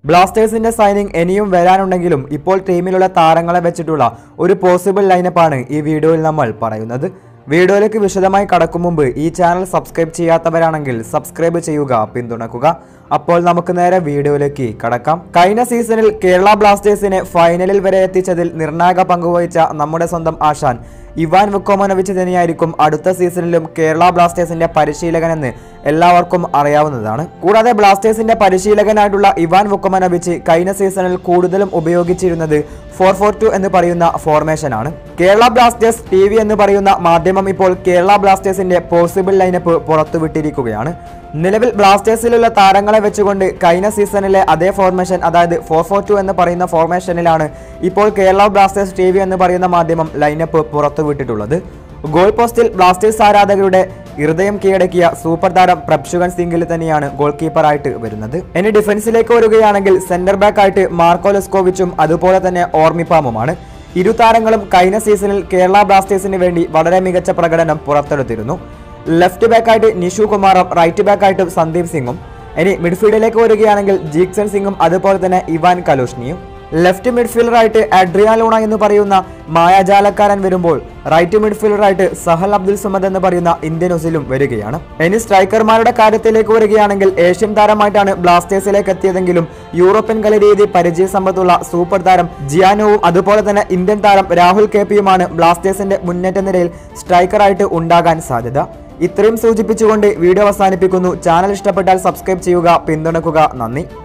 ബ്ലാസ്റ്റേഴ്സിന്റെ സൈനിങ് ഇനിയും വരാനുണ്ടെങ്കിലും ഇപ്പോൾ ടീമിലുള്ള താരങ്ങളെ വെച്ചിട്ടുള്ള ഒരു പോസിബിൾ ലൈനപ്പാണ് ഈ വീഡിയോയിൽ നമ്മൾ പറയുന്നത് വീഡിയോയിലേക്ക് വിശദമായി കടക്കും മുമ്പ് ഈ ചാനൽ സബ്സ്ക്രൈബ് ചെയ്യാത്തവരാണെങ്കിൽ സബ്സ്ക്രൈബ് ചെയ്യുക പിന്തുണക്കുക അപ്പോൾ നമുക്ക് നേരെ വീഡിയോയിലേക്ക് കടക്കാം കഴിഞ്ഞ സീസണിൽ കേരള ബ്ലാസ്റ്റേഴ്സിനെ ഫൈനലിൽ വരെ എത്തിച്ചതിൽ നിർണായക പങ്കുവഹിച്ച നമ്മുടെ സ്വന്തം ആശാൻ ഇവാൻ വുക്കോമനോവിച്ച് തന്നെയായിരിക്കും അടുത്ത സീസണിലും കേരള ബ്ലാസ്റ്റേഴ്സിന്റെ പരിശീലകനെന്ന് എല്ലാവർക്കും അറിയാവുന്നതാണ് കൂടാതെ ബ്ലാസ്റ്റേഴ്സിന്റെ പരിശീലകനായിട്ടുള്ള ഇവാൻ വുക്കോമനോവിച്ച് കഴിഞ്ഞ സീസണിൽ കൂടുതലും ഉപയോഗിച്ചിരുന്നത് ഫോർ ഫോർ ടു എന്ന് പറയുന്ന ഫോർമേഷനാണ് കേരള ബ്ലാസ്റ്റേഴ്സ് ടി വി എന്ന് പറയുന്ന മാധ്യമം ഇപ്പോൾ കേരള ബ്ലാസ്റ്റേഴ്സിന്റെ പോസിബിൾ ലൈനപ്പ് പുറത്തുവിട്ടിരിക്കുകയാണ് നിലവിൽ ബ്ലാസ്റ്റേഴ്സിലുള്ള താരങ്ങളെ വെച്ചുകൊണ്ട് കഴിഞ്ഞ സീസണിലെ അതേ ഫോർമേഷൻ അതായത് ഫോർ ഫോർ ടു എന്ന് പറയുന്ന ഫോർമേഷനിലാണ് ഇപ്പോൾ കേരള ബ്ലാസ്റ്റേഴ്സ് ടി വി എന്ന് പറയുന്ന മാധ്യമം ലൈനപ്പ് പുറത്തുവിട്ടിട്ടുള്ളത് ഗോൾ പോസ്റ്റിൽ ബ്ലാസ്റ്റേഴ്സ് ആരാധകരുടെ ഹൃദയം കീഴടക്കിയ സൂപ്പർ താരം പ്രഭ്ഷുഗൻ സിംഗിൽ തന്നെയാണ് ഗോൾ കീപ്പറായിട്ട് വരുന്നത് ഇനി ഡിഫൻസിലേക്ക് വരികയാണെങ്കിൽ സെന്റർ ബാക്ക് ആയിട്ട് മാർക്കോ ലെസ്കോവിച്ചും അതുപോലെ തന്നെ ഓർമിപ്പാമുമാണ് ഇരു താരങ്ങളും കഴിഞ്ഞ സീസണിൽ കേരള ബ്ലാസ്റ്റേഴ്സിന് വേണ്ടി വളരെ മികച്ച പ്രകടനം പുറത്തെടുത്തിരുന്നു ലെഫ്റ്റ് ബാക്കായിട്ട് നിഷു കുമാറും റൈറ്റ് ബാക്കായിട്ട് സന്ദീപ് സിംഗും ഇനി മിഡ്ഫീൽഡിലേക്ക് വരികയാണെങ്കിൽ ജീക്സൺ സിംഗും അതുപോലെ തന്നെ ഇവാൻ കലോഷ്നിയും ലെഫ്റ്റ് മിഡ്ഫീൽഡറായിട്ട് അഡ്രിയാൻ ലൂണ എന്ന് പറയുന്ന മായാജാലക്കാരൻ വരുമ്പോൾ റൈറ്റ് മിഡ്ഫീൽഡറായിട്ട് സഹൽ അബ്ദുൽ സമദ് എന്ന് പറയുന്ന ഇന്ത്യൻ ഒസിലും വരികയാണ് ഇനി സ്ട്രൈക്കർമാരുടെ കാര്യത്തിലേക്ക് വരികയാണെങ്കിൽ ഏഷ്യൻ താരമായിട്ടാണ് ബ്ലാസ്റ്റേഴ്സിലേക്ക് എത്തിയതെങ്കിലും യൂറോപ്യൻ കളിരീതി പരിചയസമ്പത്തുള്ള സൂപ്പർ താരം ജിയാനോവും അതുപോലെ തന്നെ ഇന്ത്യൻ താരം രാഹുൽ കെ പിയുമാണ് ബ്ലാസ്റ്റേഴ്സിന്റെ മുന്നേറ്റ നിരയിൽ സ്ട്രൈക്കറായിട്ട് ഉണ്ടാകാൻ സാധ്യത ഇത്രയും സൂചിപ്പിച്ചുകൊണ്ട് വീഡിയോ അവസാനിപ്പിക്കുന്നു ചാനൽ ഇഷ്ടപ്പെട്ടാൽ സബ്സ്ക്രൈബ് ചെയ്യുക പിന്തുണക്കുക നന്ദി